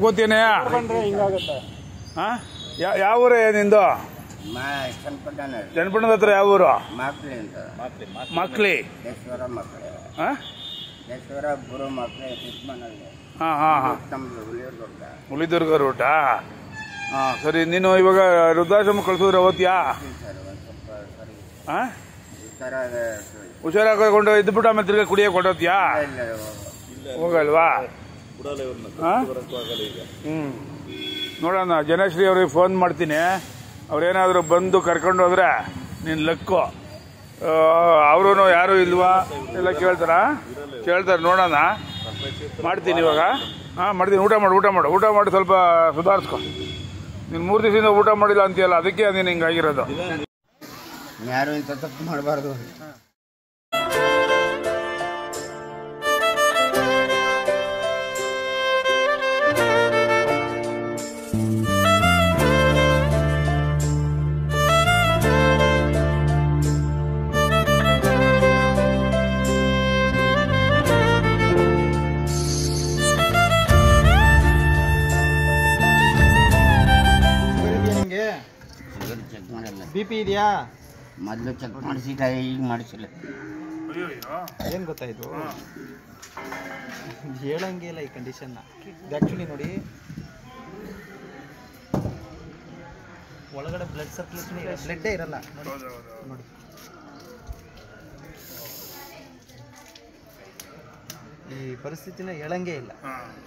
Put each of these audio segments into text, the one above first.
ಕೂತೀನಿ ಬಂದ್ರೆ ಹಿಂಗಾಗುತ್ತೆ ಹಾ ಯಾ- ಯಾವ ಊರೇ ನಿಂದು ಮಾ ಚನ್ನಪಟ್ಟಣ ಜನಪಣ್ಣದ ಹತ್ರ ಯಾವ ಊರು ಮಕ್ಳಿ ಅಂತ ಮಕ್ಳಿ ದೇಶ್ವರ ಮಕ್ಕಳೇ ಹಾ ದೇಶ್ವರ ಗುರು ಮಕ್ಕಳೇ ಚಿಕ್ಕಮನಲ್ಲಿ ಹಾ ಹಾ ಹಾ ನಮ್ದು ಹುಲಿಯೂರು ದೊಡ್ಡ ಹುಲಿದುರ್ಗ ರೂಟಾ ಹಾ ಸರಿ ನೀನು ಇವಾಗ ವೃದ್ಧಾಶ್ರಮ ಕಳ್ಸಿದ್ರೆ ಓದ್ತೀಯಾ ಸರ್ ಒಂದು ಸ್ವಲ್ಪ ಸರಿ ಹಾ ಈ ಥರ ಹುಷಾರಾಕೊಂಡು ಇದ್ಬಿಟ್ಟು ಆಮೇಲೆ ತಿರ್ಗಾ ಕುಡಿಯೋಕೆ ಕೊಟ್ಟೋತ್ಯಾ ಇಲ್ಲ ಹೋಗಲ್ವಾ ಹಾ? ಹ್ಮ್ ನೋಡೋಣ ಜನಶ್ರೀ ಅವ್ರಿಗೆ ಫೋನ್ ಮಾಡ್ತೀನಿ ಅವ್ರೇನಾದ್ರು ಬಂದು ಕರ್ಕೊಂಡು ಹೋದ್ರೆ ನಿನ್ ಲಕ್ಕು ಅವರು ಯಾರು ಇಲ್ವಾ ಎಲ್ಲ ಕೇಳ್ತಾರ ಕೇಳ್ತಾರೆ ನೋಡೋಣ ಮಾಡ್ತೀನಿ ಇವಾಗ ಹಾ ಮಾಡ್ತೀನಿ ಊಟ ಮಾಡು ಊಟ ಮಾಡು ಊಟ ಮಾಡಿ ಸ್ವಲ್ಪ ಸುಧಾರಿಸ್ಕೊ ನೀನು ಮೂರು ದಿವಸದಿಂದ ಊಟ ಮಾಡಿಲ್ಲ ಅಂತೀಯಲ್ಲ ಅದಕ್ಕೆ ನೀನು ಹಿಂಗಾಗಿರೋದು ಯಾರು ಇಂಥ ತಪ್ಪು ಮಾಡಬಾರ್ದು ನಿಮಗೆ ಚೆಕ್ ಮಾಡಲ್ಲ ಬಿ ಪಿ ಇದೆಯಾ ಮೊದಲು ಚೆಕ್ ಮಾಡಿಸಿಲ್ಲ ಈಗ ಮಾಡಿಸಿಲ್ಲ ಏನು ಗೊತ್ತಾಯ್ತು ಹೇಳಂಗೆ ಇಲ್ಲ ಈ ಕಂಡೀಷನ್ನ ಆ್ಯಕ್ಚುಲಿ ನೋಡಿ ಒಳಗಡೆ ಬ್ಲಡ್ ಸರ್ಕ್ಯುಲೇಷನ್ ಬ್ಲಡ್ಡೇ ಇರಲ್ಲ ನೋಡಿ ನೋಡಿ ಈ ಪರಿಸ್ಥಿತಿನ ಹೇಳಂಗೆ ಇಲ್ಲ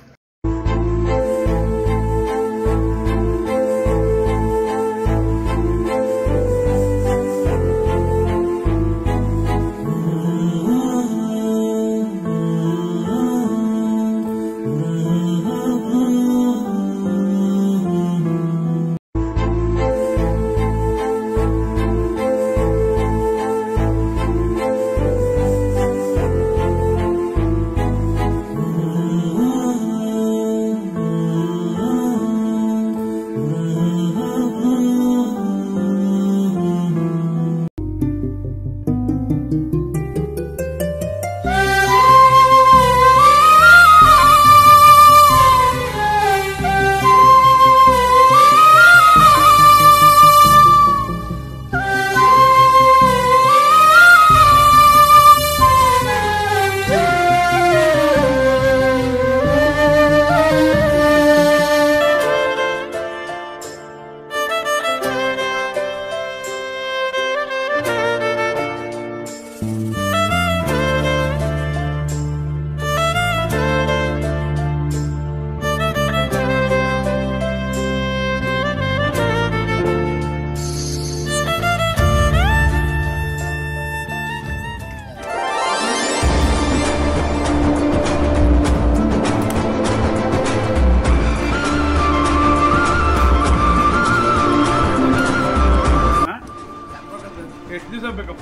ಎಷ್ಟು ದಿವಸ ಬೇಕಪ್ಪ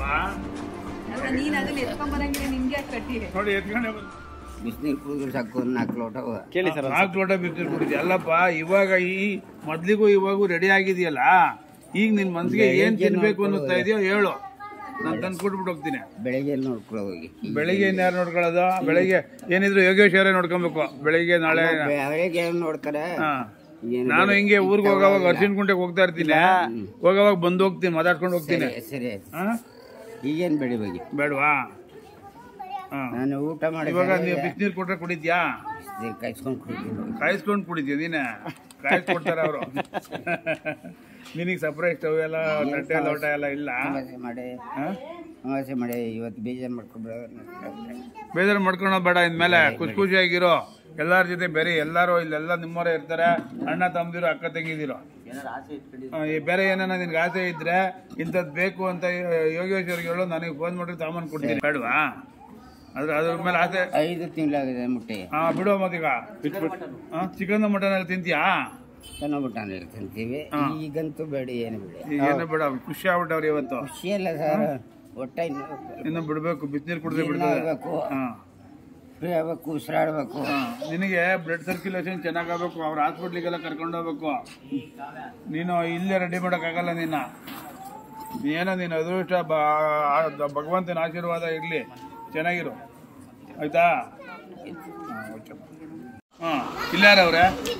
ಅಲ್ಲ ನೀನ್ ಅದನ್ನ ಎತ್ಕೊಂಬರಂಗಿಲ್ಲ ನಿನ್ಗೆ ಯಾಕೆ ಕಟ್ಟಿ ನೋಡಿ ಎತ್ಕೊಂಡೆ ಬಂದು ಬಿಸಿನೀರು ಕುಡಿದ್ರೆ ಸಾಕು ಒಂದು ನಾಲ್ಕು ಲೋಟ ಕೇಳಿ ಸರ್ ನಾಲ್ಕು ಲೋಟ ಬಿಸಿನೀರು ಕುಡಿದ್ಯ ಅಲ್ಲಪ್ಪ ಇವಾಗ ಈ ಮೊದ್ಲಿಗೂ ಇವಾಗೂ ರೆಡಿ ಆಗಿದೆಯಲ್ಲ ಈಗ ನಿನ್ ಮನ್ಸಿಗೆ ಏನ್ ತಿನ್ಬೇಕು ಅನ್ನಿಸ್ತಾ ಇದೆಯೋ ಹೇಳು ನಾನು ತಂದು ಕೊಟ್ಬಿಟ್ಟು ಹೋಗ್ತೀನಿ ಬೆಳಗ್ಗೆ ನೋಡ್ಕೊಳ್ಳೋ ಹೋಗಿ ಬೆಳಿಗ್ಗೆ ಇನ್ ಯಾರು ನೋಡ್ಕೊಳ್ಳೋದು ಬೆಳಿಗ್ಗೆ ಏನಿದ್ರು ಯೋಗೇಶ್ ಅವರೇ ನೋಡ್ಕೊಬೇಕು ಬೆಳಿಗ್ಗೆ ನಾಳೆ ಬೆಳಗ್ಗೆ ಏನು ನೋಡ್ತಾರೆ ಹಾ. ಏನು ನಾನು ಹಿಂಗೆ ಊರಿಗೆ ಹೋಗೋವಾಗ ಅರ್ಶಿನ ಕುಂಟೆಗೆ ಹೋಗ್ತಾ ಇರ್ತೀನಿ ಹೋಗೋವಾಗ ಬಂದು ಹೋಗ್ತೀನಿ ಮಾತಾಡ್ಕೊಂಡು ಹೋಗ್ತೀನಿ ಸರಿ ಆಯ್ತು ಹಾ? ಈಗೇನು ಬೆಳಿಬೇಕು ಬೇಡವಾ ಹಾ. ನಾನು ಊಟ ಮಾಡಿ ಇವಾಗ ನೀವು ಬಿಸಿನೀರು ಕೊಟ್ರೆ ಕುಡಿದ್ಯಾ ಕಾಯಿಸ್ಕೊಂಡು ಕುಡಿತೀನಿ ಕಾಯಿಸ್ಕೊಂಡು ಕುಡಿದ್ಯಾ ನೀನೆ ಕಾಯಿಸ್ಕೊಡ್ತಾರೆ ಅವರು ನಿನಗೆ ಸಪ್ರೇಟ್ ಸ್ಟವ್ ಎಲ್ಲ ತಟ್ಟೆ ಲೋಟ ಎಲ್ಲ ಇಲ್ಲ ಅಮಾವಾಸ್ಯೆ ಮಾಡಿ ಹಾ? ಅಮಾವಾಸ್ಯೆ ಮಾಡಿ ಇವತ್ತು ಬೇಜಾರು ಮಾಡ್ಕೊಂಡ್ಬಿಡೋ ಬೇಜಾರು ಮಾಡ್ಕೊಳೋ ಬೇಡ ಇನ್ಮೇಲೆ ಖುಷಿ ಖುಷಿಯಾಗಿರೋ ಎಲ್ಲಾರ ಜೊತೆ ಬೇರೆ ಎಲ್ಲಾರು ಇಲ್ಲೆಲ್ಲ ನಿಮ್ಮವರೇ ಇರ್ತಾರೆ ಅಣ್ಣ ತಮ್ಮದಿರೋ ಅಕ್ಕ ತಂಗಿದಿರೋ ಆ, ಈ ಬೇರೆ ಏನಾನ ನಿನ್ಗೆ ಆಸೆ ಇದ್ರೆ ಇಂಥದ್ದು ಬೇಕು ಅಂತ ಯೋಗೇಶ್ವರಿಗೆ ಹೇಳು ನನಗೆ ಫೋನ್ ಮಾಡಿ ಸಾಮಾನು ಕೊಡ್ತೀನಿ ಬೇಡವಾ ಅದ್ರ ಅದ್ರ ಮೇಲೆ ಆಸೆ ಐದು ತಿಂಗಳಾಗಿದೆ ಮುಟ್ಟೆ ಹಾ ಬಿಡುವ ಮತ್ತೀಗ ಚಿಕನ್ ಮಟನ್ ಎಲ್ಲ ತಿಂತೀಯಾ ಚೆನ್ನಾಗ್ಬಿಟ್ಟು ತಿಂತೀವಿ ಹಾ. ಈಗಂತೂ ಬೇಡ ಏನು ಬೇಡ ಈಗ ಏನು ಬೇಡ ಖುಷಿ ಆಗ್ಬಿಟ್ಟವ್ರಿ ಇವತ್ತು ಖುಷಿ ಅಲ್ಲ ಸರ್ ಒಟ್ಟ ಇನ್ನು ಇನ್ನು ಬಿಡ್ಬೇಕು ಬಿಸಿನೀರು ಕುಡಿದ್ರೆ ಜೀರ್ಣ ಬಿಡ್ತದೆ ಆಗ್ಬೇಕು. ಹಾ ಫ್ರೀ ಆಗ್ಬೇಕು ಉಸಿರಾಡ್ಬೇಕು ಹಾ. ನಿನಗೆ ಬ್ಲಡ್ ಸರ್ಕ್ಯುಲೇಷನ್ ಚೆನ್ನಾಗಾಗಬೇಕು ಅವ್ರ ಹಾಸ್ಪಿಟ್ಲಿಗೆಲ್ಲ ಕರ್ಕೊಂಡು ಹೋಗ್ಬೇಕು ನೀನು ಇಲ್ಲೇ ರೆಡಿ ಮಾಡೋಕ್ಕಾಗಲ್ಲ ನಿನ್ನ ಏನೋ ನೀನು ಅದೃಷ್ಟ ಬ- ಆ- ಭಗವಂತನ ಆಶೀರ್ವಾದ ಇರಲಿ ಚೆನ್ನಾಗಿರು ಆಯ್ತಾ ಹಾಂ ಇಲ್ಲಾರವ್ರೆ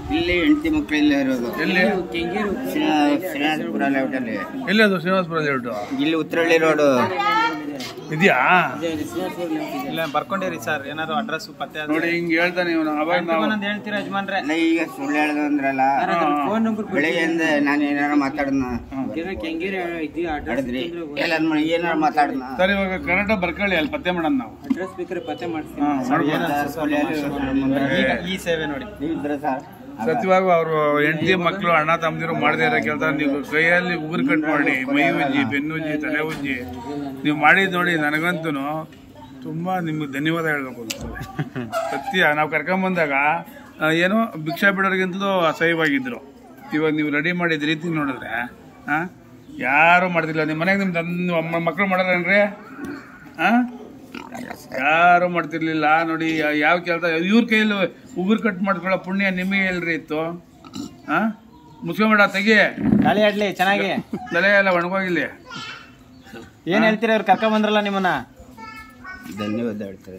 ಇಲ್ಲಿ ಹೆಂಡತಿ ಮಕ್ಕಳು ಇಲ್ಲೇ ಇರೋದು ಎಲ್ಲಿ ಶ್ರೀ- ಶ್ರೀನಿವಾಸಪುರ ಲೇಔಟಲ್ಲಿ ಎಲ್ಲಿ ಅದು ಶ್ರೀನಿವಾಸಪುರ ಲೇಔಟು ಇಲ್ಲಿ ಉತ್ತರಳ್ಳಿ ರೋಡು ಇದೆಯಾ ಇಲ್ಲ ಬರ್ಕೊಂಡಿರಿ ಸರ್ ಏನಾದ್ರು ಅಡ್ರೆಸ್ ಪತ್ತೆ ಆದ್ರೆ ನೋಡಿ ಹಿಂಗ್ ಹೇಳ್ತಾನೆ ಇವನು ಅವಾಗ ನಾವು ಒಂದೊಂದು ಹೇಳ್ತೀರಾ ಯಜಮಾನ್ರೆ ಅಲ್ಲ ಈಗ ಸುಳ್ಳು ಹೇಳ್ದು ಅಂದ್ರಲ್ಲ ಫೋನ್ ನಂಬರ್ ಬೆಳಿಗ್ಗೆಯಿಂದ ನಾನು ಏನಾರ ಮಾತಾಡೋಣ ಆಡಿದ್ರಿ ಎಲ್ಲ ಏನಾರ ಮಾತಾಡೋಣ ಸರ್ ಇವಾಗ ಕರೆಕ್ಟಾಗಿ ಬರ್ಕೊಳ್ಳಿ ಅಲ್ಲಿ ಪತ್ತೆ ಮಾಡೋಣ ನಾವು ಅಡ್ರೆಸ್ ಬೇಕಾದ್ರೆ ಪತ್ತೆ ಮಾಡ್ತೀನಿ ಹಾ, ಮಾಡ್ಬೋದು. ಈಗ ಈ ಸೇವೆ ನೋಡಿ ಇದ್ರೆ ಸರ್ ಸತ್ಯವಾಗ ಅವರು ಹೆಂಡತಿ ಮಕ್ಕಳು ಅಣ್ಣ ತಮ್ಮದಿರು ಮಾಡದೇ ಇರೋ ಕೆಲಸ ನೀವು ಕೈಯಲ್ಲಿ ಉಗುರು ಕಟ್ ಮಾಡಿ ಮೈ ಉಜ್ಜಿ ಬೆನ್ನು ಉಜ್ಜಿ ತಲೆ ಉಜ್ಜಿ ನೀವು ಮಾಡಿದ್ ನೋಡಿ ನನಗಂತೂ ತುಂಬಾ ನಿಮ್ಗೆ ಧನ್ಯವಾದ ಹೇಳ್ಬೇಕು ಅನ್ಸ್ತದೆ ಸತ್ಯ ನಾವು ಕರ್ಕೊಂಬಂದಾಗ ಆ, ಏನೋ ಭಿಕ್ಷಾ ಬಿಡೋರಿಗಿಂತಲೂ ಅಸಹ್ಯವಾಗಿದ್ರು ಇವಾಗ ನೀವು ರೆಡಿ ಮಾಡಿದ ರೀತಿ ನೋಡಿದ್ರೆ ಆ ಯಾರು ಮಾಡ್ತಿಲ್ಲ ನಿಮ್ಮ ಮನೆಗೆ ನಿಮ್ಮ ತಂದೆ ಅಮ್ಮ ಮಕ್ಕಳು ಮಾಡೋರೇನ್ರಿ ಆ ಯಾರು ಮಾಡ್ತಿರ್ಲಿಲ್ಲ ನೋಡಿ ಯಾ- ಯಾವ ಕೆಲಸ ಇವ್ರ ಕೈಯಲ್ಲಿ ಉಗುರು ಕಟ್ ಮಾಡ್ಕೊಳ್ಳೋ ಪುಣ್ಯ ನಿಮಗೆ ಎಲ್ರಿ ಇತ್ತು ಆ ಮುಸ್ಕೊಂಬೇಡ ತೆಗಿ ಗಾಳಿ ಆಡ್ಲಿ ಚೆನ್ನಾಗಿ ತಲೆ ಎಲ್ಲ ಒಣಗೋಗಿಲ್ಲಿ ಏನ್ ಹೇಳ್ತೀರಾ ಇವ್ರು ಕರ್ಕೊಂಡ್ ಬಂದ್ರಲ್ಲ ನಿಮ್ಮನ್ನ ಧನ್ಯವಾದ ಹೇಳ್ತಾರೆ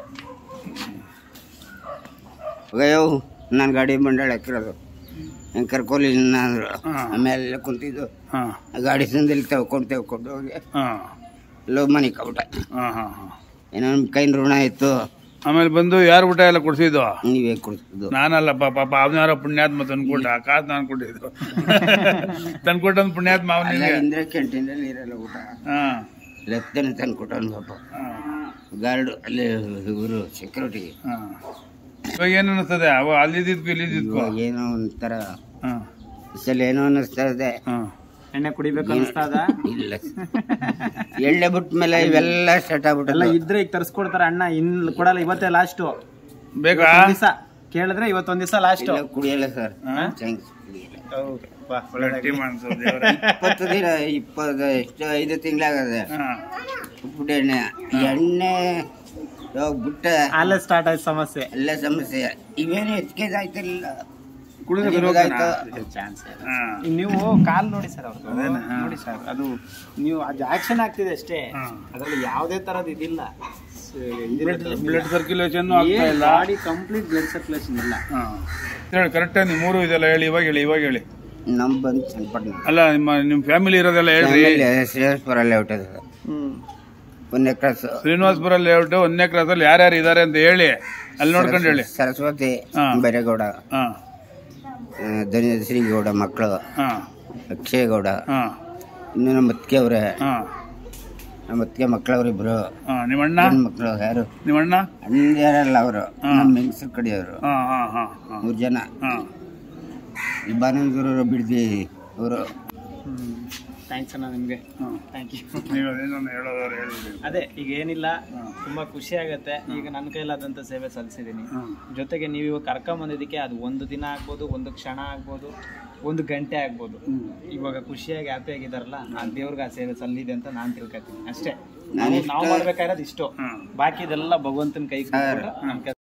ಹೋಗಯ್ಯೋ ನಾನು ಗಾಡಿ ಮಂಡಳ ಹಾಕಿರೋದು ಹೆಂಗೆ ಕರ್ಕೊಲಿ ಅಂದ್ರು ಹಾ. ಆಮೇಲೆ ಕುಂತಿದ್ದು ಹಾ ಆ ಗಾಡಿ ಸಂದಲ್ಲಿ ತಗೊಂಡು ತಗೊಂಡು ಹೋಗಿ ಹಾ ಲೋ ಮನೆ ಕೌಟ ಹಾ ಹಾ ಹಾ ಏನೋ ನಿಮ್ಮ ಕೈನ ಋಣ ಇತ್ತು ಆಮೇಲೆ ಬಂದು ಯಾರು ಊಟ ಎಲ್ಲ ಕೊಡ್ಸಿದ್ದು ನೀವೇ ಕೊಡ್ತಿದ್ದು ನಾನಲ್ಲಪ್ಪ ಪಾಪ ಅವನಾರ ಪುಣ್ಯಾತ್ಮ ತಂದ್ಕೊಟ್ಟ ಕಾಸು ನಾನು ಕೊಟ್ಟಿದ್ದು ತಂದ್ಕೊಟ್ಟಂದು ಪುಣ್ಯಾತ್ಮ ಅಲ್ಲ ಅವನಿಗೆ ಇಂದ್ರ ಕ್ಯಾಂಟೀನಲ್ಲಿ ಇರಲ್ಲ ಊಟ ಹಾ ಲೆಫ್ಟನೆ ತಂದು ಕೊಟ್ಟವನು ಪಾಪ ಹಾ ಗಾರ್ಡ್ ಅಲ್ಲಿ ಇವರು ಸೆಕ್ಯೂರಿಟಿ ಹಾ ಇವಾಗ ಏನು ಅನ್ನಿಸ್ತದೆ ಅವ ಅಲ್ಲಿದ್ದಿದ್ಕು ಇಲ್ಲಿದ್ದಿದ್ಕು ಇವಾಗ ಏನೋ ಒಂಥರ ಹಾ ಈ ಸಲ ಏನೋ ಅನ್ನಿಸ್ತಾ ಇದೆ ಹಾ ಎಣ್ಣೆ ಕುಡಿಬೇಕು ಅನಿಸ್ತಾ ಅದ ಇಲ್ಲ ಎಳ್ಳೆ ಬಿಟ್ಟ ಮೇಲೆ ಇವೆಲ್ಲ ಸ್ಟಾರ್ಟ್ ಎಲ್ಲ ಆಗ್ಬಿಟ್ಟಲ್ಲ ಇದ್ರೆ ಈಗ ತರ್ಸ್ಕೊಡ್ತಾರ ಅಣ್ಣ ಇನ್ ಕೊಡಲ್ಲ ಇವತ್ತೇ ಲಾಸ್ಟ್ ಬೇಕಾ ದಿವಸ ಕೇಳಿದ್ರೆ ಇವತ್ತೊಂದ್ ದಿವಸ ಲಾಸ್ಟ್ ಇಲ್ಲ ಕುಡಿಯಲ್ಲ ಸರ್ ಹಾ? ಥ್ಯಾಂಕ್ಸ್ ಕುಡಿಯಲ್ಲ ಒಳ್ಳೆ ಟೀಮ್ ಅನ್ಸೋದು ದೇವ್ರೆ. ಇಪ್ಪತ್ತು ದಿನ ಇಪ್ಪತ್ತು ಎಷ್ಟು ಐದು ತಿಂಗಳಾಗದೆ ಹಾ ಉಪ್ಪು ಎಣ್ಣೆ ಎಣ್ಣೆ ಇವಾಗ ಬಿಟ್ಟ ಅಲ್ಲೇ ಸ್ಟಾರ್ಟ್ ಆಯ್ತು ಸಮಸ್ಯೆ ಎಲ್ಲ ಸಮಸ್ಯೆ ಇವೇನು ಹೆಚ್ಚಿಗೆ ಆಯ್ತಿರ್ಲಿಲ್ಲ ಕುಡಿದ್ರೆ ಇವಾಗ ಬರೋಕನಾ? ಆಯ್ತು. ಹಾ ಈಗ ನೀವು ಕಾಲ್ ನೋಡಿ ಸರ್ ಅವ್ರದ್ದು ನೋಡಿ ಸರ್ ಅದು ನೀವು ಅದು ಆಕ್ಷನ್ ಆಗ್ತಿದೆ ಅಷ್ಟೇ ಹಾ. ಅದ್ರಲ್ಲಿ ಯಾವುದೇ ತರದ್ ಇದಿಲ್ಲ ಬ್ಲಡ್ ಬ್ಲಡ್ ಸರ್ಕ್ಯುಲೇಷನ್ ಆಗ್ತಾ ಇಲ್ಲ ಬಾಡಿ ಕಂಪ್ಲೀಟ್ ಬ್ಲಡ್ ಸರ್ಕ್ಯುಲೇಷನ್ ಇಲ್ಲ ಹಾ ಹೇಳಿ ಕರೆಕ್ಟ್ ನೀವು ಮೂರು ಇದೆಲ್ಲ ಹೇಳಿ ಇವಾಗ ಹೇಳಿ ಇವಾಗ ಹೇಳಿ ನಮ್ ಬಂದು ಚನ್ನಪಟ್ಟಣ ಅಲ್ಲ ನಿಮ್ಮ ನಿಮ್ಮ ಫ್ಯಾಮಿಲಿ ಇರೋದೆಲ್ಲ ಹೇಳ್ರಿ ಶ್ರೀನಿವಾಸಪುರ ಲೇಔಟ್ ಒಂದನೇ ಕ್ರಾಸ್ ಶ್ರೀನಿವಾಸಪುರ ಲೇಔಟ್ ಒಂದನೇ ಕ್ರಾಸ್ ಅಲ್ಲಿ ಯಾರ್ಯಾರು ಇದಾರೆ ಅಂತ ಹೇಳಿ ಅಲ್ಲಿ ನೋಡ್ಕೊಂಡು ಹೇಳಿ ಸರಸ್ವತಿ ಹಾ. ಬೈರೇಗೌಡ ಹಾ ಆ, ಧನ್ಯಶ್ರೀ ಗೌಡ ಮಕ್ಕಳು ಹಾ ಅಕ್ಷಯ್ ಗೌಡ ಹಾ ಇನ್ನು ನಮ್ಮ ಅತ್ತಿಗೆ ಅವ್ರೆ ಹಾ ನಮ್ಮ ಅತ್ತಿಗೆ ಮಕ್ಕಳವ್ರಿಬ್ರು ಹಾ ನಿಮ್ಮ ಅಣ್ಣ ಗಂಡ್ ಮಕ್ಕಳು ಯಾರು ನಿಮ್ಮ ಅಣ್ಣ ಅಣ್ಣಂದಿರಲ್ಲ ಅವರು ಹಾ. ನಮ್ಮ ಹೆಂಗಸರು ಕಡೆಯವರು ಹಾ ಹಾ ಹಾ ಹಾ ಮೂರು ಜನ ಹಾ ಈ ಬಾನಂದೂರು ಬಿಡ್ದಿ ಅವರು ಥ್ಯಾಂಕ್ಸ್ ಅಣ್ಣ ನಿಮ್ಗೆ ಹಾ. ಥ್ಯಾಂಕ್ ಯು ನೀವು ಅದೇನೋ ಹೇಳೋದವ್ರು ಹೇಳಿದ್ರಿ ಅದೇ ಈಗ ಏನಿಲ್ಲ ತುಂಬಾ ಖುಷಿ ಆಗತ್ತೆ ಈಗ ನನ್ನ ಕೈಲಾದಂತ ಸೇವೆ ಸಲ್ಲಿಸಿದೀನಿ ಹಾ ಜೊತೆಗೆ ನೀವು ಇವಾಗ ಕರ್ಕೊಂಡ್ ಬಂದಿದ್ದಕ್ಕೆ ಅದು ಒಂದು ದಿನ ಆಗ್ಬೋದು ಒಂದು ಕ್ಷಣ ಆಗ್ಬೋದು ಒಂದು ಗಂಟೆ ಆಗ್ಬೋದು ಇವಾಗ ಖುಷಿಯಾಗಿ ಹ್ಯಾಪಿ ಆಗಿದಾರಲ್ಲ ಆ ದೇವ್ರಿಗೆ ಆ ಸೇವೆ ಸಲ್ಲಿದೆ ಅಂತ ನಾನು ತಿಳ್ಕೊತೀನಿ ಅಷ್ಟೇ ನಾವು ನಾವು ಮಾಡ್ಬೇಕಾಗಿರೋದು ಇಷ್ಟು ಹ್ಮ್ ಬಾಕಿ ಇದೆಲ್ಲ ಭಗವಂತನ ಕೈ